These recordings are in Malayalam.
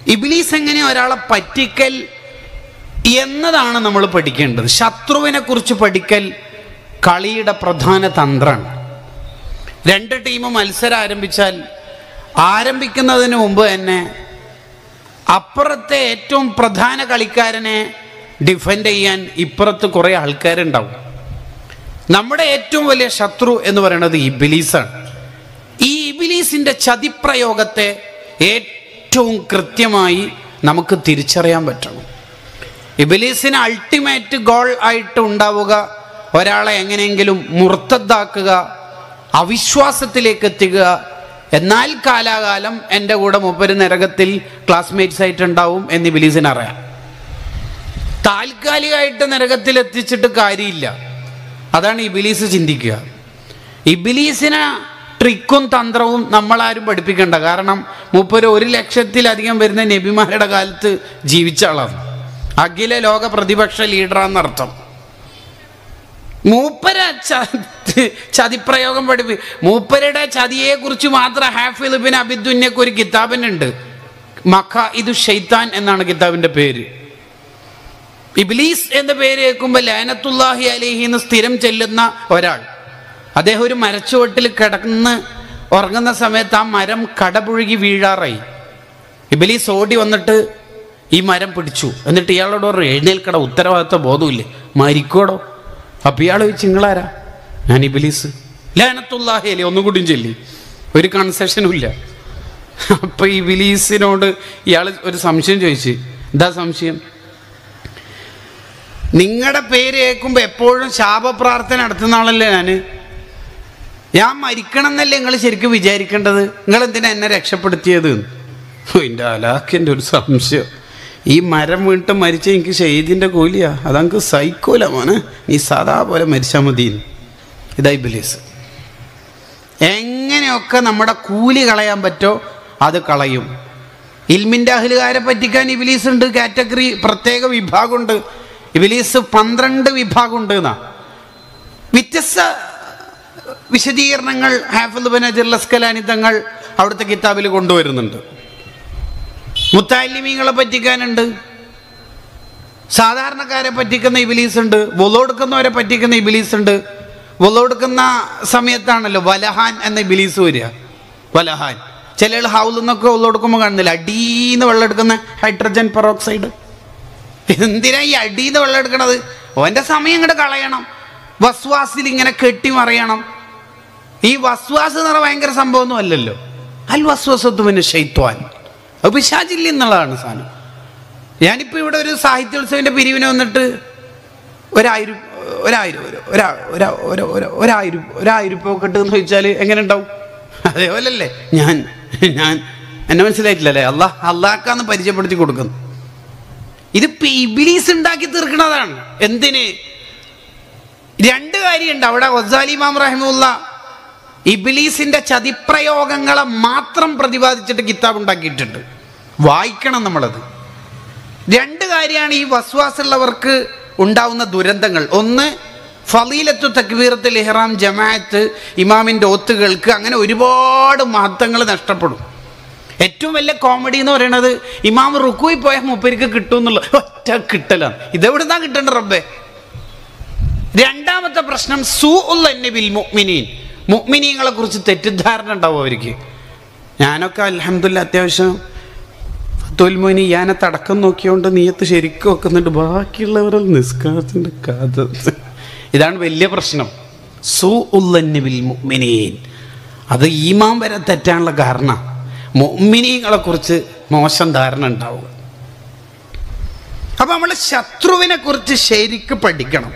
ഇബിലീസ് എങ്ങനെ ഒരാളെ പറ്റിക്കൽ എന്നതാണ് നമ്മൾ പഠിക്കേണ്ടത് ശത്രുവിനെ കുറിച്ച് പഠിക്കൽ കളിയുടെ പ്രധാന തന്ത്രമാണ് രണ്ട് ടീം മത്സരം ആരംഭിച്ചാൽ ആരംഭിക്കുന്നതിന് മുമ്പ് തന്നെ അപ്പുറത്തെ ഏറ്റവും പ്രധാന കളിക്കാരനെ ഡിഫെൻഡ് ചെയ്യാൻ ഇപ്പുറത്ത് കുറേ ആൾക്കാരുണ്ടാവും നമ്മുടെ ഏറ്റവും വലിയ ശത്രു എന്ന് പറയുന്നത് ഇബിലീസാണ് ഈ ഇബിലീസിൻ്റെ ചതിപ്രയോഗത്തെ ഏറ്റവും കൃത്യമായി നമുക്ക് തിരിച്ചറിയാൻ പറ്റണം ഇബിലീസിന് അൾട്ടിമേറ്റ് ഗോൾ ആയിട്ട് ഉണ്ടാവുക ഒരാളെ എങ്ങനെയെങ്കിലും മുർത്തദ്ദാക്കുക അവിശ്വാസത്തിലേക്ക് എത്തുക എന്നാൽ കാലാകാലം എൻ്റെ കൂടെ മുപ്പര് നരകത്തിൽ ക്ലാസ്മേറ്റ്സ് ആയിട്ടുണ്ടാവും എന്ന് ഇബിലീസിന് അറിയാം താൽക്കാലികമായിട്ട് നരകത്തിൽ എത്തിച്ചിട്ട് കാര്യമില്ല അതാണ് ഇബിലീസ് ചിന്തിക്കുക ഇബിലീസിനെ ട്രിക്കും തന്ത്രവും നമ്മളാരും പഠിപ്പിക്കണ്ട കാരണം മൂപ്പര് ഒരു ലക്ഷത്തിലധികം വരുന്ന നബിമാരുടെ കാലത്ത് ജീവിച്ച ആളാണ് അഖില ലോക പ്രതിപക്ഷ ലീഡറാന്നർത്ഥം മൂപ്പര ച- ചതിപ്രയോഗം പഠിപ്പി മൂപ്പരുടെ ചതിയെക്കുറിച്ച് മാത്രം ഹാഫിൽ ബിൻ അബിദുന്യക്ക് ഒരു കിതാബിനുണ്ട് മഖ ഇത് ഷെയ്ത്താൻ എന്നാണ് കിതാബിൻ്റെ പേര് ഇബ്ലീസ് എന്ന പേര് കേൾക്കുമ്പോൾ ലാനത്തുല്ലാഹി അലിഹി എന്ന് സ്ഥിരം ചെല്ലുന്ന ഒരാൾ അദ്ദേഹം ഒരു മരച്ചുവട്ടിൽ കിടന്ന് ഉറങ്ങുന്ന സമയത്ത് ആ മരം കടപുഴുകി വീഴാറായി ഇബിലീസ് ഓടി വന്നിട്ട് ഈ മരം പിടിച്ചു എന്നിട്ട് ഇയാളോട് പറഞ്ഞു എഴുന്നേൽക്കട ഉത്തരവാദിത്വ ബോധമില്ലേ മരിക്കോടോ അപ്പം ഇയാൾ ചോദിച്ചു നിങ്ങളാരാ ഞാൻ ഇബിലീസ് ലാനത്തുല്ലാഹി അലി ഒന്നുകൂടിയും ചൊല്ലി ഒരു കൺസെഷനും ഇല്ല അപ്പം ഈ ബിലീസിനോട് ഇയാൾ ഒരു സംശയം ചോദിച്ചു എന്താ സംശയം നിങ്ങളുടെ പേര് കേൾക്കുമ്പോൾ എപ്പോഴും ശാപപ്രാർത്ഥന നടത്തുന്ന ആളല്ലേ ഞാൻ ഞാൻ മരിക്കണം എന്നല്ലേ നിങ്ങൾ ശരിക്കും വിചാരിക്കേണ്ടത് നിങ്ങൾ എന്തിനാ എന്നെ രക്ഷപ്പെടുത്തിയത് എൻ്റെ അലാഖിൻ്റെ ഒരു സംശയം ഈ മരം വീണിട്ട് മരിച്ച എനിക്ക് ഷെയ്ദിൻ്റെ കൂലിയാ അതങ്ങ് സൈക്കോല മോനെ നീ സാധാ പോലെ മരിച്ചാൽ മതി ഇതായി ബിലീസ് എങ്ങനെയൊക്കെ നമ്മുടെ കൂലി കളയാൻ പറ്റോ അത് കളയും ഇൽമിൻ്റെ അഹലുകാരെ പറ്റിക്കാൻ ഇബിലീസ് ഉണ്ട് കാറ്റഗറി പ്രത്യേക വിഭാഗമുണ്ട് ഇബിലീസ് പന്ത്രണ്ട് വിഭാഗമുണ്ട് എന്നാ വ്യത്യസ്ത വിശദീകരണങ്ങൾ ഹാഫിദ് ബൻ അജർ ലസ്കലാനി തങ്ങൾ അവിടുത്തെ കിതാബിൽ കൊണ്ടുവരുന്നുണ്ട് മുത്താലിമീങ്ങളെ പറ്റിക്കാനുണ്ട് സാധാരണക്കാരെ പറ്റിക്കുന്ന ഇബിലീസ് ഉണ്ട് വൊളോടുക്കുന്നവരെ പറ്റിക്കുന്ന ഇബിലീസ് ഉണ്ട് വൊളോടുക്കുന്ന സമയത്താണല്ലോ വലഹാൻ എന്ന ഇബിലീസ് വരിക വലഹാൻ ചില ആൾ ഹൗലിൽ നിന്നൊക്കെ വൊളോടുക്കുമ്പോൾ കാണുന്നില്ല അടീന്ന് വെള്ളം എടുക്കുന്ന ഹൈഡ്രജൻ പെറോക്സൈഡ് എന്തിനാ ഈ അടീന്ന് വെള്ളം എടുക്കണത് ഓൻ്റെ സമയം ഇങ്ങോട്ട് കളയണം വസ്വാസിൽ ഇങ്ങനെ കെട്ടി മറിയണം ഈ വസ്വാസ് എന്ന് പറഞ്ഞാൽ ഭയങ്കര സംഭവമൊന്നും അല്ലല്ലോ അൽ വസ്വസത്ത് പിന്നെ ഷെയ്ത്വാൻ അത് പിശാചില്ല എന്നുള്ളതാണ് സാധനം ഞാനിപ്പോൾ ഇവിടെ ഒരു സാഹിത്യോത്സവിൻ്റെ പിരിവിന് വന്നിട്ട് ഒരായിരം ഒരായിരം ഒരു- ഒരാ ഒരാ ഒരു- ഒരു- ഒരായിരം ഒരായിരം രൂപ ഒക്കെ എന്ന് ചോദിച്ചാൽ എങ്ങനെ ഉണ്ടാവും അതേപോലല്ലേ ഞാൻ ഞാൻ എന്നെ മനസ്സിലായിട്ടില്ലല്ലേ അള്ളാഹ് അള്ളാഹ്ക്കാന്ന് പരിചയപ്പെടുത്തി കൊടുക്കുന്നു ഇത് ഇബിലീസ് ഉണ്ടാക്കി തീർക്കുന്നതാണ് എന്തിന് രണ്ട് കാര്യമുണ്ട് അവിടെ ഒസാലി ഇമാം റഹിമുള്ള ഇബിലീസിന്റെ ചതിപ്രയോഗങ്ങളെ മാത്രം പ്രതിപാദിച്ചിട്ട് കിതാബ് ഉണ്ടാക്കിയിട്ടുണ്ട് വായിക്കണം നമ്മളത് രണ്ട് കാര്യമാണ് ഈ വസ്വാസുള്ളവർക്ക് ഉണ്ടാവുന്ന ദുരന്തങ്ങൾ ഒന്ന് ഫലീലത്തു തക്ബീറത്തിൽ ഇഹ്റാം ജമാഅത്ത് ഇമാമിൻ്റെ ഒത്തുകൾക്ക് അങ്ങനെ ഒരുപാട് മഹത്വങ്ങൾ നഷ്ടപ്പെടും ഏറ്റവും വലിയ കോമഡി എന്ന് പറയുന്നത് ഇമാം റുക്കുയി പോയ മൂപ്പരിക്ക് കിട്ടും എന്നുള്ള ഒറ്റ കിട്ടലാണ് ഇതെവിടുന്നാ കിട്ടേണ്ട റബ്ബേ രണ്ടാമത്തെ പ്രശ്നം സൂ ഉള്ള ബിൽ മുഅ്മിനീൻ മുഅ്മിനീങ്ങളെ കുറിച്ച് തെറ്റിദ്ധാരണ ഉണ്ടാവും അവർക്ക് ഞാനൊക്കെ അലഹമില്ല അത്യാവശ്യം തൊൽമോനി ഞാനെ തടക്കം നോക്കിയോണ്ട് നീയത്ത് ശരിക്കും വെക്കുന്നുണ്ട് ബാക്കിയുള്ളവരെ നിസ്കാരത്തിൻ്റെ കഥ ഇതാണ് വലിയ പ്രശ്നം സൂ ഉല്ലന്നിബിൽ മുഅ്മിനീൻ അത് ഈമാൻ വരെ തെറ്റാനുള്ള കാരണം മുഅ്മിനീങ്ങളെ കുറിച്ച് മോശം ധാരണ ഉണ്ടാവുക അപ്പം നമ്മൾ ശത്രുവിനെ കുറിച്ച് ശരിക്ക് പഠിക്കണം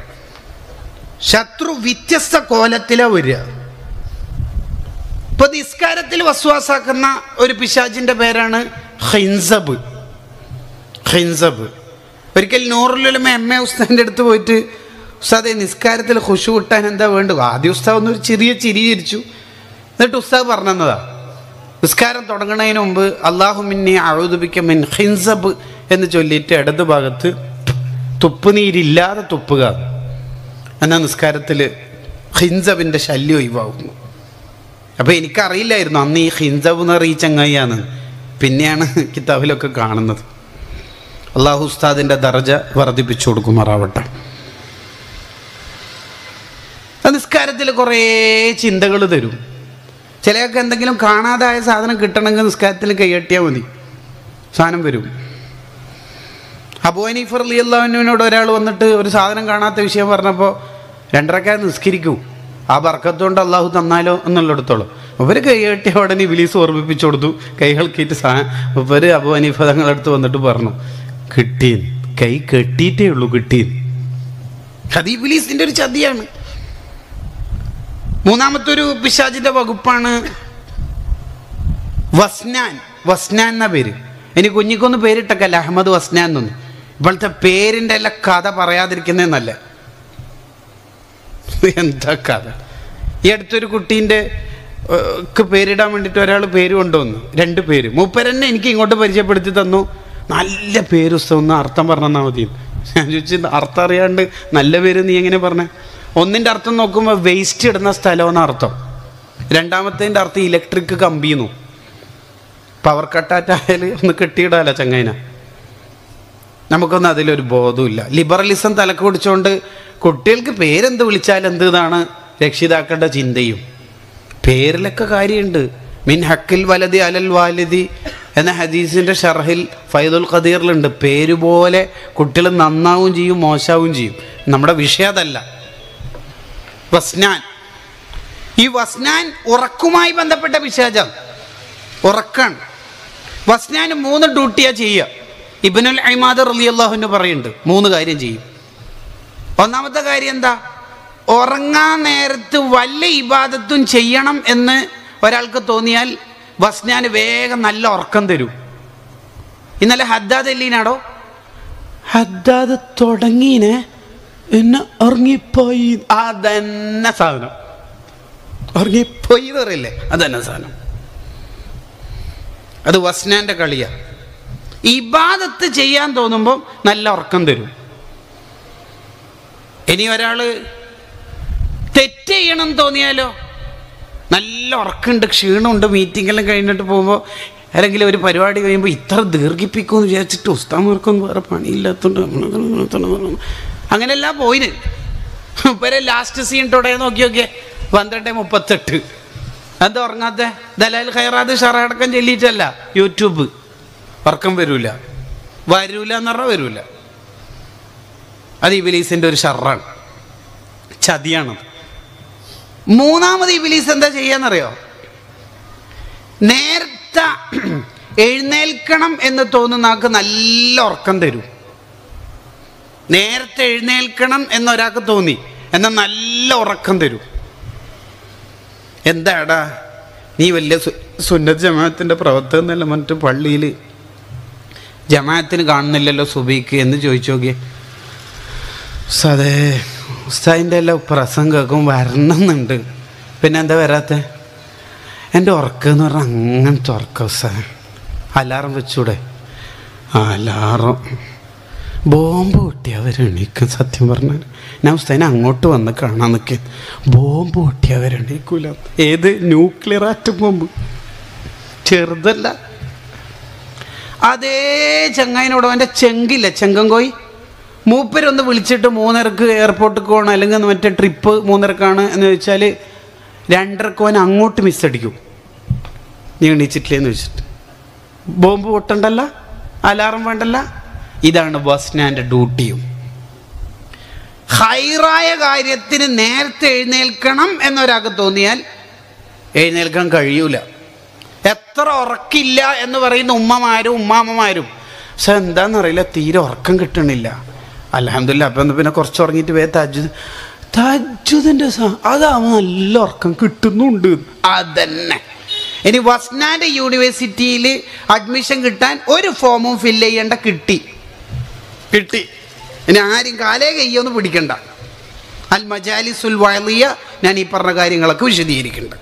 ശത്രു വ്യത്യസ്ത കോലത്തിലാ വരിക ഇപ്പൊ നിസ്കാരത്തിൽ വസ്വാസാക്കുന്ന ഒരു പിശാചിന്റെ പേരാണ് ഹിൻസബ് ഹിൻസബ് ഒരിക്കൽ നൂറിലും എം എ ഉസ്താദിൻ്റെ അടുത്ത് പോയിട്ട് ഉസ്താദെ നിസ്കാരത്തിൽ ഖുഷു കിട്ടാൻ എന്താ വേണ്ടത് ആദ്യം ഉസ്താദ് ഒന്നൊരു ചെറിയ ചിരി ചിരിച്ചു എന്നിട്ട് ഉസ്താദ് പറഞ്ഞതാ നിസ്കാരം തുടങ്ങുന്നതിന് മുമ്പ് അള്ളാഹുമിന്നെ അഴുതുപിക്ക മിൻ ഹിൻസബ് എന്ന് ചൊല്ലിയിട്ട് ഇടത് ഭാഗത്ത് തുപ്പുനീരില്ലാതെ തുപ്പുക എന്നാൽ നിസ്കാരത്തിൽ ഹിൻസബിൻ്റെ ശല്യം ഒഴിവാകുന്നു അപ്പോൾ എനിക്കറിയില്ലായിരുന്നു അന്ന് ഈ ഹിൻസബ് എന്ന് പറയുന്ന ഈ ചങ്ങായിയാണ് പിന്നെയാണ് കിതാബിലൊക്കെ കാണുന്നത് അള്ളാഹു ഉസ്താദിൻ്റെ ദർജ വർദ്ധിപ്പിച്ചു കൊടുക്കുമാറാവട്ടെ നിസ്കാരത്തിൽ കുറേ ചിന്തകൾ തരും ചിലയൊക്കെ എന്തെങ്കിലും കാണാതായ സാധനം കിട്ടണമെങ്കിൽ നിസ്കാരത്തിൽ കൈയട്ടിയാൽ മതി സാധനം വരും അബു ഹനീഫർ അലി അള്ളാഹുവിനോട് ഒരാൾ വന്നിട്ട് ഒരു സാധനം കാണാത്ത വിഷയം പറഞ്ഞപ്പോൾ രണ്ടരക്കാർ നിസ്കരിക്കൂ ആ ബർക്കത്തുകൊണ്ട് അള്ളാഹു തന്നാലോ എന്നുള്ളിടത്തോളം അവർ കൈ കെട്ടിയ ഉടനെ വിലീസ് ഓർമ്മിപ്പിച്ചു കൊടുത്തു കൈ കളക്കിയിട്ട് സാ ഇവർ അബു ഹനീഫ തങ്ങളടുത്ത് വന്നിട്ട് പറഞ്ഞു കിട്ടീൻ കൈ കെട്ടിയിട്ടേ ഉള്ളൂ കിട്ടീൻ അത് ഈ വിലീസിൻ്റെ ഒരു ചതിയാണ് മൂന്നാമത്തെ ഒരു പിശാജിന്റെ വകുപ്പാണ് വസ്നാൻ വസ്നാൻ എന്ന പേര് ഇനി കുഞ്ഞിക്കൊന്ന് പേരിട്ടക്കല്ല അഹമ്മദ് വസ്നാൻ എന്നൊന്നും ഇപ്പോഴത്തെ പേരിൻ്റെ എല്ലാം കഥ പറയാതിരിക്കുന്നേ നല്ല എന്താ കഥ ഈ അടുത്തൊരു കുട്ടീൻ്റെ ഏഹ്, ക്ക് പേരിടാൻ വേണ്ടിയിട്ട് ഒരാൾ പേര് കൊണ്ടുവന്നു രണ്ട് പേര് മൂപ്പരെന്നെ എനിക്ക് ഇങ്ങോട്ട് പരിചയപ്പെടുത്തി തന്നു നല്ല പേര് ഒന്ന് അർത്ഥം പറഞ്ഞാൽ മതി ഞാൻ ചോദിച്ചു അർത്ഥം അറിയാണ്ട് നല്ല പേര് നീ എങ്ങനെ പറഞ്ഞേ ഒന്നിൻ്റെ അർത്ഥം നോക്കുമ്പോൾ വേസ്റ്റ് ഇടുന്ന സ്ഥലമെന്ന് അർത്ഥം രണ്ടാമത്തേൻ്റെ അർത്ഥം ഇലക്ട്രിക് കമ്പിന്നു പവർ കട്ടാറ്റായാൽ ഒന്ന് കെട്ടിയിടാലോ ചങ്ങൈന നമുക്കൊന്നും അതിലൊരു ബോധമില്ല ലിബറലിസം തലക്ക് പിടിച്ചുകൊണ്ട് കുട്ടികൾക്ക് പേരെന്ത് വിളിച്ചാൽ എന്ത് ഇതാണ് രക്ഷിതാക്കളുടെ ചിന്തയും പേരിലൊക്കെ കാര്യമുണ്ട് മിൻ ഹക്കിൽ വലതി അലൽ വാലിദി എന്ന ഹദീസിൻ്റെ ഷർഹിൽ ഫൈദുൽ ഖദീറിലുണ്ട് പേര് പോലെ കുട്ടികൾ നന്നാവും ചെയ്യും മോശാവും ചെയ്യും നമ്മുടെ വിഷയം അതല്ല വസ്നാൻ ഈ വസ്നാൻ ഉറക്കുമായി ബന്ധപ്പെട്ട പിശാചം ഉറക്കാണ് വസ്നാന് മൂന്ന് ഡ്യൂട്ടിയാ ചെയ്യുക ഇബനുൽ അയ്മാദ് റലി അള്ളാഹുവിന് പറയുന്നുണ്ട് മൂന്ന് കാര്യം ചെയ്യും ഒന്നാമത്തെ കാര്യം എന്താ ഉറങ്ങാൻ നേരത്ത് വല്ല ഇബാദത്തും ചെയ്യണം എന്ന് ഒരാൾക്ക് തോന്നിയാൽ വസ്നാന് വേഗം നല്ല ഉറക്കം തരും ഇന്നലെ ഹദ്ദാദ് എല്ലീനാടോ ഹദ്ദാദ് തുടങ്ങീനെ എന്നെ ഉറങ്ങിപ്പോയി അതന്നെ സാധനം ഉറങ്ങിപ്പോയി എന്ന് പറയില്ലേ അതന്നെ സാധനം അത് വസ്നാൻ്റെ കളിയാ ഇബാദത്ത് ചെയ്യാൻ തോന്നുമ്പോൾ നല്ല ഉറക്കം തരും ഇനി ഒരാൾ തെറ്റ് ചെയ്യണം എന്ന് തോന്നിയാലോ നല്ല ഉറക്കമുണ്ട് ക്ഷീണമുണ്ട് മീറ്റിംഗെല്ലാം കഴിഞ്ഞിട്ട് പോകുമ്പോൾ അല്ലെങ്കിൽ ഒരു പരിപാടി കഴിയുമ്പോൾ ഇത്ര ദീർഘിപ്പിക്കുമെന്ന് വിചാരിച്ചിട്ട് ഉസ്താമാർക്കൊന്നും വേറെ പണിയില്ലാത്തതുകൊണ്ട് അങ്ങനെല്ലാം പോയിന് ഇവരെ ലാസ്റ്റ് സീൻ തൊടേ നോക്കി നോക്കിയേ പന്ത്രണ്ട് മുപ്പത്തെട്ട് എന്താ ഉറങ്ങാത്ത ദലാൽ ഖൈറാദ് ഷറടക്കം ചെല്ലിയിട്ടല്ല യൂട്യൂബ് ഉറക്കം വരൂല വരൂല എന്ന് പറഞ്ഞാൽ വരൂല അത് ഇബിലീസിൻ്റെ ഒരു ഷറാണ് ചതിയാണത് മൂന്നാമത് ഇബിലീസ് എന്താ ചെയ്യാന്നറിയോ നേരത്തെ എഴുന്നേൽക്കണം എന്ന് തോന്നുന്ന ആൾക്ക് നല്ല ഉറക്കം തരും നേരത്തെ എഴുന്നേൽക്കണം എന്നൊരാൾക്ക് തോന്നി എന്നാൽ നല്ല ഉറക്കം തരും എന്താടാ നീ വലിയ സു സുന്നത്ത് ജമാഅത്തിൻ്റെ പ്രവർത്തകം എന്നല്ല മറ്റു പള്ളിയിൽ ജമാഅത്തിന് കാണുന്നില്ലല്ലോ സുബീക്ക് എന്ന് ചോദിച്ചു നോക്കിയേ സതേ ഉസ്താദിൻ്റെ എല്ലാം പ്രസംഗം കേൾക്കും വരണമെന്നുണ്ട് പിന്നെ എന്താ വരാത്ത എൻ്റെ ഉറക്കം എന്ന് പറഞ്ഞാൽ അങ്ങനത്തെ ഉറക്കം ഉസ്താദ് അലാറം വെച്ചൂടെ ആ അലാറം ബോംബ് പൊട്ടി അവരെണീക്കും സത്യം പറഞ്ഞാൽ ഞാൻ ഉസ്താദിനെ അങ്ങോട്ട് വന്ന് കാണാൻ നിൽക്കുക ബോംബ് പൊട്ടി അവരെണീക്കൂല ഏത് ന്യൂക്ലിയർ ആറ്റം ബോംബ് ചെറുതല്ല അതേ ചങ്ങായിനോട് അവൻ്റെ ചെങ്കില്ല ചെങ്കങ്കോയി മൂപ്പരൊന്ന് വിളിച്ചിട്ട് മൂന്നരക്ക് എയർപോർട്ടിൽ പോകണം അല്ലെങ്കിൽ മറ്റേ ട്രിപ്പ് മൂന്നരക്കാണ് എന്ന് വെച്ചാൽ രണ്ടരക്ക് അവൻ അങ്ങോട്ട് മിസ്സടിക്കും നീ എണീച്ചിട്ടില്ലേന്ന് വെച്ചിട്ട് ബോംബ് പൊട്ടണ്ടല്ല അലാറം വേണ്ടല്ല ഇതാണ് ബസ്നാൻ്റെ ഡ്യൂട്ടിയും ഹൈറായ കാര്യത്തിന് നേരത്തെ എഴുന്നേൽക്കണം എന്നൊരാൾക്ക് തോന്നിയാൽ എഴുന്നേൽക്കാൻ കഴിയൂല എത്ര ഉറക്കില്ല എന്ന് പറയുന്ന ഉമ്മമാരും ഉമ്മാമ്മമാരും പക്ഷെ എന്താണെന്നറിയില്ല തീരെ ഉറക്കം കിട്ടണില്ല അലഹമില്ല അപ്പം എന്നാ പിന്നെ കുറച്ച് ഉറങ്ങിയിട്ട് വേ തജ്ജുദ് തജ്ജുദിൻ്റെ അതാവുമ്പോൾ നല്ല ഉറക്കം കിട്ടുന്നുണ്ട് അതന്നെ ഇനി വസ്നാൻ്റെ യൂണിവേഴ്സിറ്റിയിൽ അഡ്മിഷൻ കിട്ടാൻ ഒരു ഫോമും ഫില്ല് ചെയ്യേണ്ട കിട്ടി കിട്ടി ഇനി ആരും കാലേ കയ്യൊന്നും പിടിക്കണ്ട അൽ മജാലിസുൽ വയലിയ ഞാൻ ഈ പറഞ്ഞ കാര്യങ്ങളൊക്കെ വിശദീകരിക്കുന്നുണ്ട്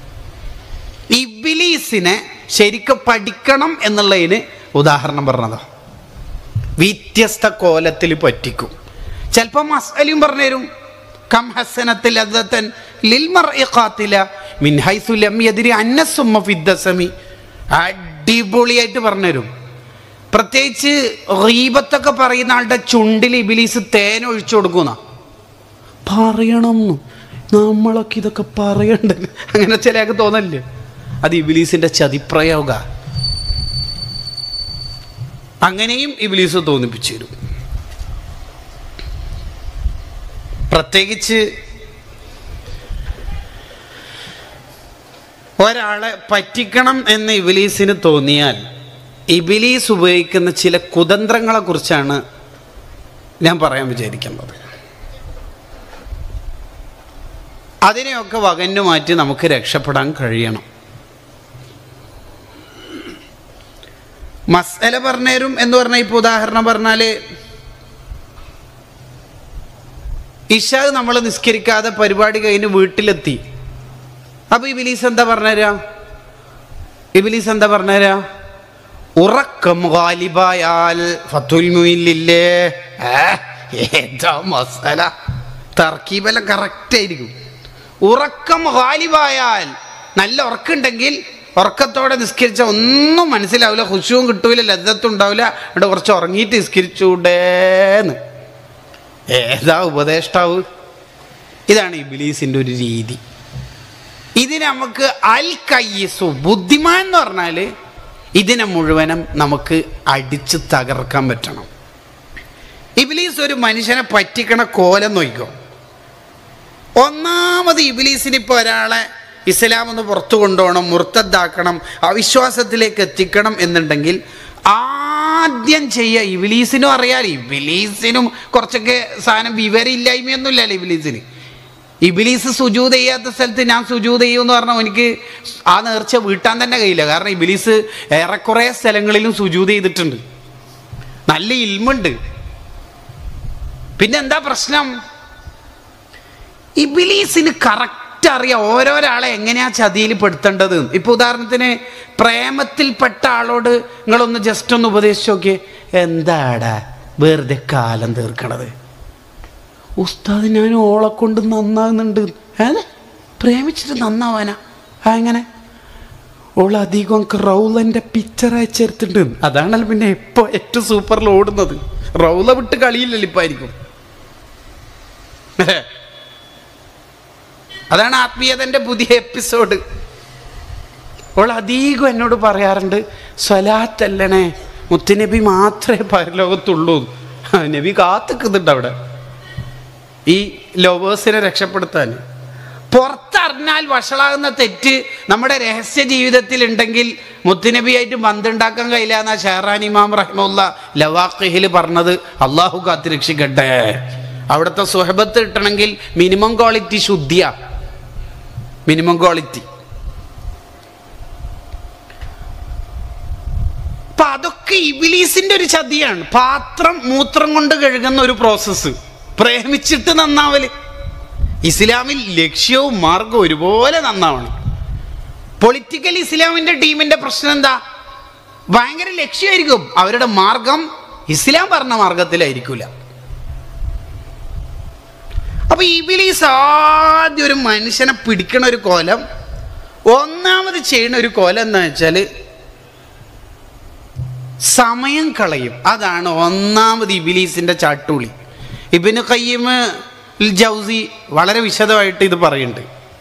ഇബിലീസിനെ ശരിക്കും പഠിക്കണം എന്നുള്ളതിന് ഉദാഹരണം പറഞ്ഞതാ വ്യത്യസ്ത കോലത്തിൽ പറ്റിക്കും ചിലപ്പോൾ മസ്അലിയും പറഞ്ഞുതരും കം ഹസനത്തിൽ അദ്ദത്തൻ ലിൽമർ ഇഖാത്തില മിൻ ഹൈസു ലം യദ്രി അന്നസുമ്മ ഫിദ്ദസമി അടിപൊളിയായിട്ട് പറഞ്ഞുതരും പ്രത്യേകിച്ച് റീബത്തൊക്കെ പറയുന്ന ആളുടെ ചുണ്ടിൽ ഇബിലീസ് തേൻ ഒഴിച്ചു കൊടുക്കുന്ന പറയണം നമ്മളൊക്കെ ഇതൊക്കെ പറയണ്ട അങ്ങനെ ചിലയൊക്കെ തോന്നല്ലേ അത് ഇബിലീസിന്റെ ചതിപ്രയോഗ അങ്ങനെയും ഇബിലീസ് തോന്നിപ്പിച്ചു തരും പ്രത്യേകിച്ച് ഒരാളെ പറ്റിക്കണം എന്ന് ഇബിലീസിന് തോന്നിയാൽ ഇബിലീസ് ഉപയോഗിക്കുന്ന ചില കുതന്ത്രങ്ങളെ കുറിച്ചാണ് ഞാൻ പറയാൻ വിചാരിക്കുന്നത് അതിനെയൊക്കെ വകഞ്ഞു മാറ്റി നമുക്ക് രക്ഷപ്പെടാൻ കഴിയണം മസല പറഞ്ഞുതരും എന്ന് പറഞ്ഞാൽ ഇപ്പോൾ ഉദാഹരണം പറഞ്ഞാൽ ഇഷാദ് നമ്മൾ നിസ്കരിക്കാതെ പരിപാടി കഴിഞ്ഞ് വീട്ടിലെത്തി അപ്പൊ ഇബിലീസ് എന്താ പറഞ്ഞുതരാ ഇബിലീസ് എന്താ പറഞ്ഞുതരാ ഉറക്കം ഗാലിബായാൽ ഫത്തുൽ മുയില്ലേ ഏതാ മസാല തർക്കീബെല്ലാം കറക്റ്റ് ആയിരിക്കും ഉറക്കം ഗാലിബായാൽ നല്ല ഉറക്കുണ്ടെങ്കിൽ ഉറക്കത്തോടെ നിസ്കരിച്ച ഒന്നും മനസ്സിലാവില്ല ഹുഷുവും കിട്ടൂല ലജ്ജത്തും ഉണ്ടാവില്ല അവിടെ കുറച്ച് ഉറങ്ങിയിട്ട് നിസ്കരിച്ചൂടേന്ന് ഏതാ ഉപദേഷ്ടാവ് ഇതാണ് ഇബിലീസിൻ്റെ ഒരു രീതി ഇതിനെ നമുക്ക് അൽ കയ്യസു ബുദ്ധിമാൻ എന്ന് പറഞ്ഞാൽ ഇതിനെ മുഴുവനും നമുക്ക് അടിച്ച് തകർക്കാൻ പറ്റണം ഇബിലീസ് ഒരു മനുഷ്യനെ പറ്റിക്കണ കോലം നോക്കിക്കോ ഒന്നാമത് ഇബിലീസിന് ഇപ്പോൾ ഒരാളെ ഇസ്ലാം ഒന്ന് പുറത്തു കൊണ്ടുപോകണം മുർത്തദ്ദാക്കണം അവിശ്വാസത്തിലേക്ക് എത്തിക്കണം എന്നുണ്ടെങ്കിൽ ആദ്യം ചെയ്യുക ഇബിലീസിനും അറിയാലോ ഇബിലീസിനും കുറച്ചൊക്കെ സാധനം വിവരമില്ലായ്മയൊന്നുമില്ലല്ലോ ഇബിലീസിന് ഇബിലീസ് സുജൂത് ചെയ്യാത്ത സ്ഥലത്ത് ഞാൻ സുജൂത് ചെയ്യുമെന്ന് പറഞ്ഞാൽ എനിക്ക് ആ നേർച്ച വീട്ടാൻ തന്നെ കഴിയില്ല കാരണം ഇബിലീസ് ഏറെക്കുറെ സ്ഥലങ്ങളിലും സുജൂത് ചെയ്തിട്ടുണ്ട് നല്ല ഇൽമുണ്ട് പിന്നെ എന്താ പ്രശ്നം ഇബിലീസിന് കറക്റ്റ് അറിയാം ഓരോരാളെ എങ്ങനെയാ ചതിയിൽ പെടുത്തേണ്ടത് ഇപ്പൊ ഉദാഹരണത്തിന് പ്രേമത്തിൽപ്പെട്ട ആളോട് നിങ്ങളൊന്ന് ജസ്റ്റ് ഒന്ന് ഉപദേശിച്ച് നോക്കിയേ എന്താടാ വെറുതെ കാലം തീർക്കണത് ഉസ്താദ് ഞാൻ ഓളെ കൊണ്ട് നന്നാകുന്നുണ്ട് ഏത് പ്രേമിച്ചിട്ട് നന്നാവാനാ ആ എങ്ങനെ ഓൾ അധികം റൗലന്റെ പിക്ചർ അയച്ചെടുത്തിട്ടുണ്ട് അതാണല്ലോ പിന്നെ ഇപ്പൊ ഏറ്റവും സൂപ്പറിൽ ഓടുന്നത് റൗല വിട്ട് കളിയില്ലല്ലോ ഇപ്പൊ ആയിരിക്കും അതാണ് ആത്മീയതന്റെ പുതിയ എപ്പിസോഡ് ഓൾ അധികം എന്നോട് പറയാറുണ്ട് സ്വലാത്തല്ലണേ മുത്തുനബി മാത്രമേ പരലോകത്തുള്ളൂ ആ, നബി കാത്തുക്കുന്നുണ്ട് അവിടെ ഈ ലവേഴ്സിനെ രക്ഷപ്പെടുത്താൻ പുറത്തറിഞ്ഞാൽ വഷളാകുന്ന തെറ്റ് നമ്മുടെ രഹസ്യ ജീവിതത്തിൽ ഉണ്ടെങ്കിൽ മുത്തുനബിയായിട്ട് ബന്ധുണ്ടാക്കാൻ കഴിയില്ല എന്നാ ഷെഹറാൻ ഇമാം റഹ്മുല്ല ലവാഖിഹിൽ പറഞ്ഞത് അള്ളാഹു കാത്ത് രക്ഷിക്കട്ടെ അവിടുത്തെ സുഹബത്ത് കിട്ടണമെങ്കിൽ മിനിമം ക്വാളിറ്റി ശുദ്ധിയാ മിനിമം ക്വാളിറ്റി അപ്പൊ അതൊക്കെ ഇബിലീസിന്റെ ഒരു ചതിയാണ് പാത്രം മൂത്രം കൊണ്ട് കഴുകുന്ന ഒരു പ്രോസസ്സ് പ്രേമിച്ചിട്ട് നന്നാവല് ഇസ്ലാമിൽ ലക്ഷ്യവും മാർഗവും ഒരുപോലെ നന്നാവണം പൊളിറ്റിക്കൽ ഇസ്ലാമിന്റെ ടീമിന്റെ പ്രശ്നം എന്താ ഭയങ്കര ലക്ഷ്യമായിരിക്കും അവരുടെ മാർഗം ഇസ്ലാം പറഞ്ഞ മാർഗത്തിലായിരിക്കൂല അപ്പൊ ഇബിലീസ് ആദ്യം ഒരു മനുഷ്യനെ പിടിക്കണ ഒരു കോലം ഒന്നാമത് ചെയ്യുന്ന ഒരു കോലം എന്താ വെച്ചാൽ സമയം കളയും അതാണ് ഒന്നാമത് ഇബിലീസിന്റെ ചാട്ടുളി ഇബിന് കയ്യമ് ജൗസി വളരെ വിശദമായിട്ട് ഇത് പറയുന്നുണ്ട്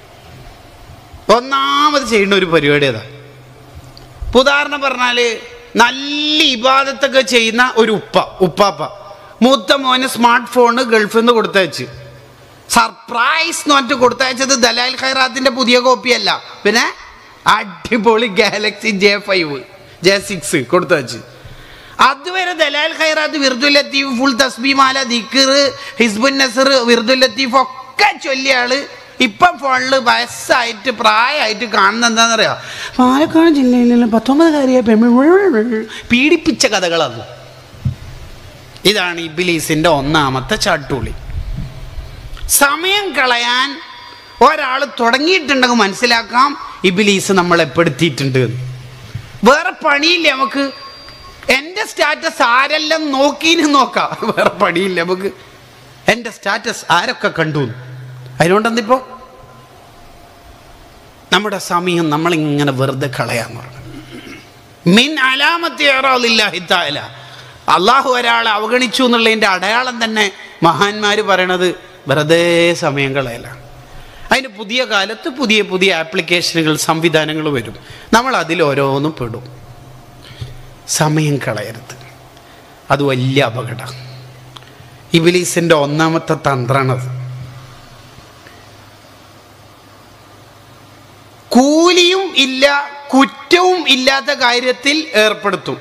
ഒന്നാമത് ചെയ്യുന്ന ഒരു പരിപാടി അതാ ഇപ്പൊ ഉദാഹരണം പറഞ്ഞാല് നല്ല ഇബാദത്തൊക്കെ ചെയ്യുന്ന ഒരു ഉപ്പ ഉപ്പാപ്പ മൂത്ത മോന് സ്മാർട്ട് ഫോണ് ഗൾഫിൽ നിന്ന് കൊടുത്തയച്ച് സർപ്രൈസ് എന്ന് പറഞ്ഞിട്ട് കൊടുത്തയച്ചത് ദലാൽ ഖൈറാത്തിന്റെ പുതിയ കോപ്പിയല്ല പിന്നെ അടിപൊളി Galaxy J five J six കൊടുത്തയച്ച് അതുവരെ ദലാൽ ഖൈറാത്ത് വിർദുൽ ലത്തീഫ് ഫുൾ തസ്ബീമാല ദിക്കർ ഹിസ്ബുൻ നസർ വിർദുൽ ലത്തീഫ് ഒക്കെ ചൊല്ലിയ ആള് ഇപ്പം ഫോണിൽ വയസ്സായിട്ട് പ്രായമായിട്ട് കാണുന്ന എന്താണെന്നറിയാം പാലക്കാട് ജില്ലയിലുള്ള പത്തൊമ്പതുകാരിയെ പെൺപിള്ളേ പീഡിപ്പിച്ച കഥകളത് ഇതാണ് ഇബിലീസിന്റെ ഒന്നാമത്തെ ചാട്ടുളി സമയം കളയാൻ ഒരാൾ തുടങ്ങിയിട്ടുണ്ടെങ്കിൽ മനസ്സിലാക്കാം ഇബിലീസ് നമ്മളെ പെടുത്തിയിട്ടുണ്ട് എന്ന്. വേറെ പണിയില്ല നമുക്ക് എൻ്റെ സ്റ്റാറ്റസ് ആരെല്ലാം നോക്കീന്ന് നോക്കാം വേറെ പണിയില്ല നമുക്ക് എൻ്റെ സ്റ്റാറ്റസ് ആരൊക്കെ കണ്ടു എന്ന്. അതിനുകൊണ്ടെന്തിപ്പോ നമ്മുടെ സമയം നമ്മളിങ്ങനെ വെറുതെ കളയാന്ന് പറഞ്ഞു മിൻ അലാമത്തി ഏറാലില്ലാഹി താല അള്ളാഹു ഒരാളെ അവഗണിച്ചു എന്നുള്ളതിൻ്റെ അടയാളം തന്നെ മഹാന്മാർ പറയണത് വെറുതെ സമയം കളയലാണ് അതിന് പുതിയ കാലത്ത് പുതിയ പുതിയ ആപ്ലിക്കേഷനുകൾ സംവിധാനങ്ങൾ വരും നമ്മൾ അതിൽ ഓരോന്നും പെടും സമയം കളയരുത് അത് വലിയ അപകടം ഇബിലീസിൻ്റെ ഒന്നാമത്തെ തന്ത്രമാണത് കൂലിയും ഇല്ല കുറ്റവും ഇല്ലാത്ത കാര്യത്തിൽ ഏർപ്പെടുത്തും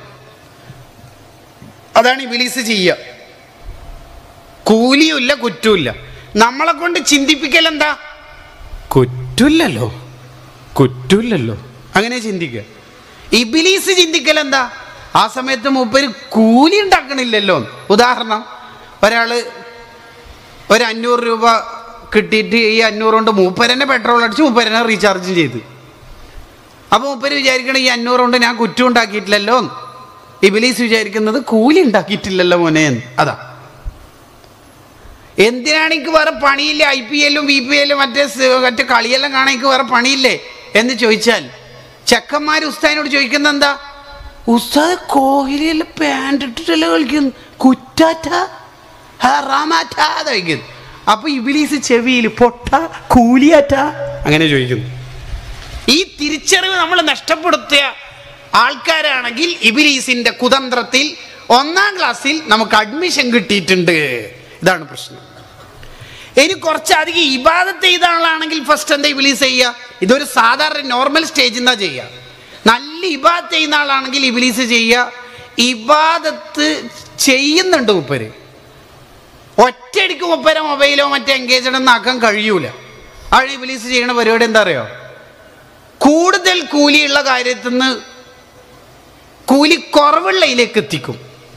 അതാണ് ഇബിലീസ് ചെയ്യുക കൂലിയും ഇല്ല കുറ്റവും ഇല്ല നമ്മളെ കൊണ്ട് ചിന്തിപ്പിക്കൽ എന്താ കുറ്റില്ലല്ലോ കുറ്റില്ലല്ലോ അങ്ങനെ ചിന്തിക്കുക ഇബിലീസ് ചിന്തിക്കൽ എന്താ ആ സമയത്ത് മൂപ്പര് കൂലി ഉണ്ടാക്കണില്ലല്ലോ ഉദാഹരണം ഒരാള് ഒരു അഞ്ഞൂറ് രൂപ കിട്ടിയിട്ട് ഈ അഞ്ഞൂറ് കൊണ്ട് മൂപ്പരനെ പെട്രോൾ അടിച്ച് മൂപ്പരനെ റീചാർജും ചെയ്ത് അപ്പോൾ മൂപ്പര് വിചാരിക്കണം ഈ അഞ്ഞൂറ് കൊണ്ട് ഞാൻ കുറ്റം ഉണ്ടാക്കിയിട്ടില്ലല്ലോ ഇബിലീസ് വിചാരിക്കുന്നത് കൂലി ഉണ്ടാക്കിയിട്ടില്ലല്ലോ മോനെ എന്ന്. അതാ എന്തിനാണ് എനിക്ക് വേറെ പണിയില്ലേ ഐ പി എല്ലും ബി പി എല്ലും മറ്റേ സ് മറ്റേ കളിയെല്ലാം കാണാൻ എനിക്ക് വേറെ പണിയില്ലേ എന്ന് ചോദിച്ചാൽ ചെക്കന്മാർ ഉസ്താദിനോട് ചോദിക്കുന്നത് എന്താ ഉസ്താദ് കോഹ്ലിയിൽ പാൻറ് ഇട്ടിട്ടല്ലേ കളിക്കുന്നു കുറ്റാറ്റ ഹറാമാറ്റ ചോദിക്കുന്നു അപ്പൊ ഇബിലീസ് ചെവിയിൽ പൊട്ട കൂലിയാറ്റ അങ്ങനെ ചോദിക്കുന്നു ഈ തിരിച്ചറിവ് നമ്മൾ നഷ്ടപ്പെടുത്തിയ ആൾക്കാരാണെങ്കിൽ ഇബിലീസിന്റെ കുതന്ത്രത്തിൽ ഒന്നാം ക്ലാസ്സിൽ നമുക്ക് അഡ്മിഷൻ കിട്ടിയിട്ടുണ്ട് ഇതാണ് പ്രശ്നം ഇനി കുറച്ചധികം ഇബാദത്ത് ചെയ്ത ആളാണെങ്കിൽ ഫസ്റ്റ് എന്താ ഇബിലീസ് ചെയ്യുക ഇതൊരു സാധാരണ നോർമൽ സ്റ്റേജിൽ നിന്നാ ചെയ്യുക നല്ല ഇബാദത്ത് ചെയ്യുന്ന ആളാണെങ്കിൽ ഇബിലീസ് ചെയ്യുക ഇബാദത്ത് ചെയ്യുന്നുണ്ട് മുപ്പര് ഒറ്റയടിക്ക് മുപ്പര മൊബൈലോ മറ്റോ എൻഗേജഡ് ഒന്നും ആക്കാൻ കഴിയൂല അവിടെ ഇബിലീസ് ചെയ്യുന്ന പരിപാടി എന്താ അറിയോ കൂടുതൽ കൂലിയുള്ള കാര്യത്തിൽ നിന്ന് കൂലി കുറവുള്ളതിലേക്ക് എത്തിക്കും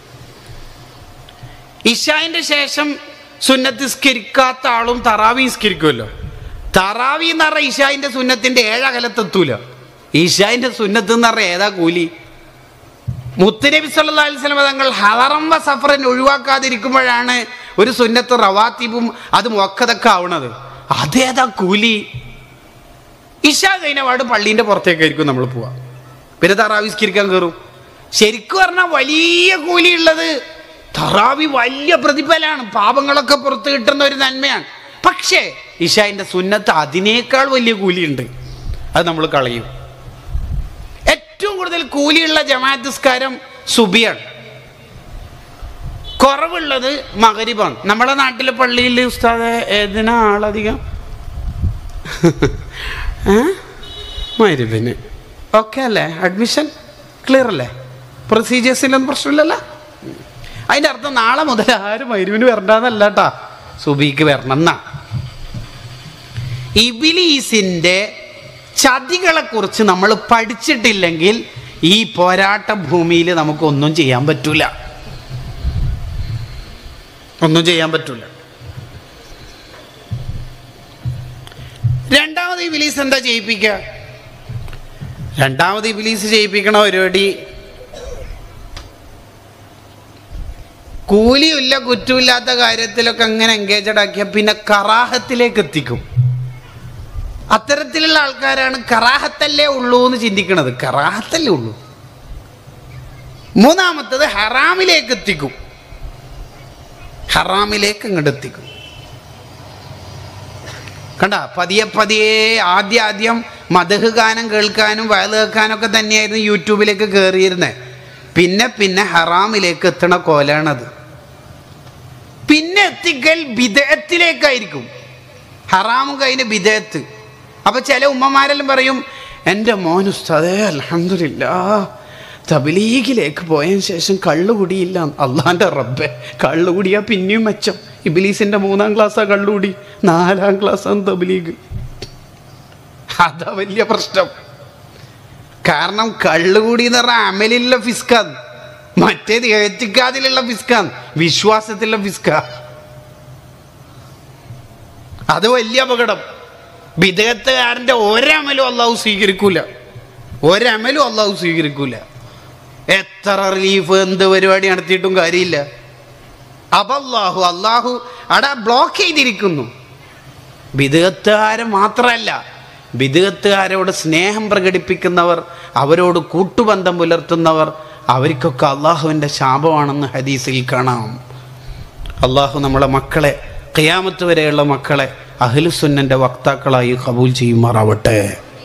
ഇഷാന്റെ ശേഷം സുന്നത്തിസ്കരിക്കാത്ത ആളും തറാവി നിസ്കരിക്കുമല്ലോ തറാവി എന്ന് പറഞ്ഞ ഇഷാന്റെ സുന്നത്തിന്റെ ഏഴകലത്തെത്തൂല ഇഷാന്റെ സുന്നത്ത് എന്ന് പറഞ്ഞ ഏതാ കൂലി മുത്തുനബി സല്ലല്ലാഹു അലൈഹി വസല്ലം തങ്ങൾ ഹറം വ സഫറിൻ ഒഴിവാക്കാതിരിക്കുമ്പോഴാണ് ഒരു സുന്നത്ത് റവാത്തിബും അത് മൊക്കതൊക്കെ ആവണത് അതേതാ കൂലി ഇഷ കഴിഞ്ഞ പാട് പള്ളീൻ്റെ പുറത്തേക്കായിരിക്കും നമ്മൾ പോവാ പിന്നെ തറാവിസ്കരിക്കാൻ കയറും ശരിക്കും പറഞ്ഞാൽ വലിയ കൂലിയുള്ളത് തറാവി വലിയ പ്രതിഫലമാണ് പാപങ്ങളൊക്കെ പുറത്ത് കിട്ടുന്ന ഒരു നന്മയാണ് പക്ഷേ ഇഷാന്റെ സുന്നത്ത് അതിനേക്കാൾ വലിയ കൂലിയുണ്ട് അത് നമ്മൾ കളയും ഏറ്റവും കൂടുതൽ കൂലിയുള്ള ജമാഅത്ത് നിസ്കാരം സുബിയാണ് കുറവുള്ളത് മകരിബാണ് നമ്മുടെ നാട്ടിലെ പള്ളിയിൽ ഉസ്താദ് ഏതിനാ ആളധികം മരുവിന് ഓക്കെ അല്ലേ അഡ്മിഷൻ ക്ലിയർ അല്ലേ പ്രൊസീജിയേഴ്സിലൊന്നും പ്രശ്നമില്ലല്ലോ അതിൻ്റെ അർത്ഥം നാളെ മുതൽ ആരും മരുവിന് വരണ്ടെന്നല്ല കേട്ടാ സുബിക്ക് വരണം എന്നാ ഇബിലീസിൻ്റെ ചതികളെക്കുറിച്ച് നമ്മൾ പഠിച്ചിട്ടില്ലെങ്കിൽ ഈ പോരാട്ട ഭൂമിയിൽ നമുക്കൊന്നും ചെയ്യാൻ പറ്റൂല ഒന്നും ചെയ്യാൻ പറ്റൂല രണ്ടാമത് ഇബിലീസ് എന്താ ചെയ്യിപ്പിക്കുക രണ്ടാമത് ഇബിലീസ് ചെയ്യിപ്പിക്കണ പരിപാടി കൂലിയില്ല കുറ്റമില്ലാത്ത കാര്യത്തിലൊക്കെ അങ്ങനെ എൻഗേജഡ് ആക്കിയ പിന്നെ കറാഹത്തിലേക്ക് എത്തിക്കും അത്തരത്തിലുള്ള ആൾക്കാരാണ് കറാഹത്തല്ലേ ഉള്ളൂ എന്ന് ചിന്തിക്കണത് കറാഹത്തല്ലേ ഉള്ളൂ മൂന്നാമത്തത് ഹറാമിലേക്ക് എത്തിക്കും ഹറാമിലേക്ക് അങ്ങോട്ട് എത്തിക്കും കണ്ട പതിയെ പതിയെ ആദ്യ ആദ്യം മതഹ് ഗാനം കേൾക്കാനും വയല് കേൾക്കാനൊക്കെ തന്നെയായിരുന്നു യൂട്യൂബിലേക്ക് കയറിയിരുന്നത് പിന്നെ പിന്നെ ഹറാമിലേക്ക് എത്തണ കോലാണത് പിന്നെ എത്തിക്കൽ ബിദത്തിലേക്കായിരിക്കും ഹറാമും കഴിഞ്ഞ് ബിദത്ത് അപ്പൊ ചില ഉമ്മമാരെല്ലാം പറയും എൻ്റെ മോനുസ്തേ അലഹമില്ല തബിലീഗിലേക്ക് പോയതിന് ശേഷം കള്ളുകുടിയില്ല അള്ളാൻ്റെ റബ്ബെ കള്ളുകുടിയാ പിന്നെയും മെച്ചം ഇബിലീസിൻ്റെ മൂന്നാം ക്ലാസ്സാ കള്ളുകുടി നാലാം ക്ലാസ്സാണ് തബിലീഗ് അതാ വലിയ പ്രശ്നം കാരണം കള്ളുകൂടി എന്ന് പറഞ്ഞാൽ അമലിലുള്ള ഫിസ്കാണ് മറ്റേത് എത്തിക്കാതിലുള്ള ഫിസ്കാണ് വിശ്വാസത്തിലുള്ള ഫിസ്ക അത് വലിയ അപകടം വിദേഹത്തുകാരൻ്റെ ഒരമലും അള്ളാഹു സ്വീകരിക്കൂല ഒരമലും അള്ളാഹു സ്വീകരിക്കൂല എത്ര റിലീഫ് എന്ത് പരിപാടി നടത്തിയിട്ടും കാര്യമില്ല അബല്ലാഹു അള്ളാഹു അവിടെ ബ്ലോക്ക് ചെയ്തിരിക്കുന്നു വിദേഹത്തുകാരൻ മാത്രമല്ല വിദഗത്തുകാരോട് സ്നേഹം പ്രകടിപ്പിക്കുന്നവർ അവരോട് കൂട്ടുബന്ധം പുലർത്തുന്നവർ അവർക്കൊക്കെ അള്ളാഹുവിൻ്റെ ശാപമാണെന്ന് ഹദീസിൽ കാണാം അള്ളാഹു നമ്മളെ മക്കളെ ഖിയാമത്ത് വരെയുള്ള മക്കളെ അഹ്ലുസുന്നൻ്റെ വക്താക്കളായി കബൂൽ ചെയ്യുമാറാവട്ടെ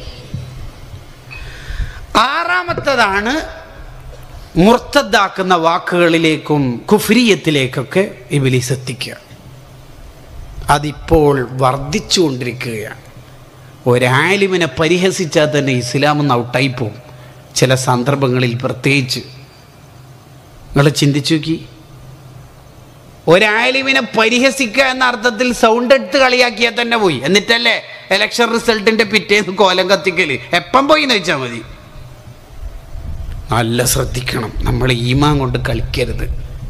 ആറാമത്തതാണ് മുർത്തദ്ദാക്കുന്ന വാക്കുകളിലേക്കും കുഫ്രിയത്തിലേക്കൊക്കെ ഇബിലിസ് എത്തിക്കുക അതിപ്പോൾ വർദ്ധിച്ചുകൊണ്ടിരിക്കുകയാണ് ഒരാലിമിനെ പരിഹസിച്ചാൽ തന്നെ ഇസ്ലാം ഒന്ന് ഔട്ടായി പോകും ചില സന്ദർഭങ്ങളിൽ പ്രത്യേകിച്ച് നിങ്ങൾ ചിന്തിച്ചു നോക്കി ഒരാലിമിനെ പരിഹസിക്കുക എന്ന അർത്ഥത്തിൽ സൗണ്ട് എടുത്ത് കളിയാക്കിയാൽ തന്നെ പോയി എന്നിട്ടല്ലേ ഇലക്ഷൻ റിസൾട്ടിന്റെ പിറ്റേന്ന് കോലം കത്തിക്കല് എപ്പം പോയി എന്ന് വെച്ചാൽ മതി നല്ല ശ്രദ്ധിക്കണം നമ്മൾ ഈമാൻ കൊണ്ട് കളിക്കരുത്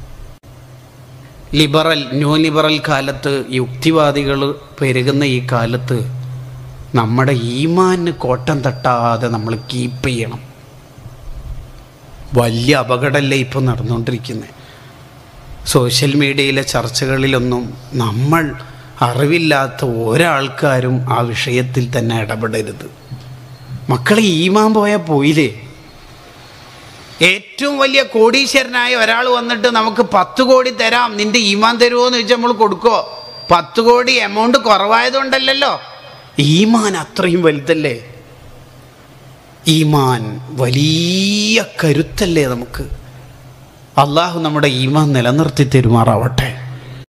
ലിബറൽ ന്യൂ ലിബറൽ കാലത്ത് യുക്തിവാദികൾ പെരുകുന്ന ഈ കാലത്ത് നമ്മുടെ ഈമാന് കോട്ടം തട്ടാതെ നമ്മൾ കീപ്പ് ചെയ്യണം വലിയ അപകടമല്ലേ ഇപ്പം നടന്നുകൊണ്ടിരിക്കുന്നത് സോഷ്യൽ മീഡിയയിലെ ചർച്ചകളിലൊന്നും നമ്മൾ അറിവില്ലാത്ത ഒരാൾക്കാരും ആ വിഷയത്തിൽ തന്നെ ഇടപെടരുത് മക്കളെ ഈമാൻ പോയാൽ പോയില്ലേ ഏറ്റവും വലിയ കോടീശ്വരനായ ഒരാൾ വന്നിട്ട് നമുക്ക് പത്ത് കോടി തരാം നിന്റെ ഈമാൻ തരുമോ എന്ന് ചോദിച്ചാൽ നമ്മൾ കൊടുക്കോ പത്ത് കോടി എമൗണ്ട് കുറവായതുകൊണ്ടല്ലല്ലോ ഈമാൻ അത്രയും വലുതല്ലേ ഈമാൻ വലിയ കരുത്തല്ലേ നമുക്ക് അള്ളാഹു നമ്മുടെ ഈമാൻ നിലനിർത്തി തരുമാറാവട്ടെ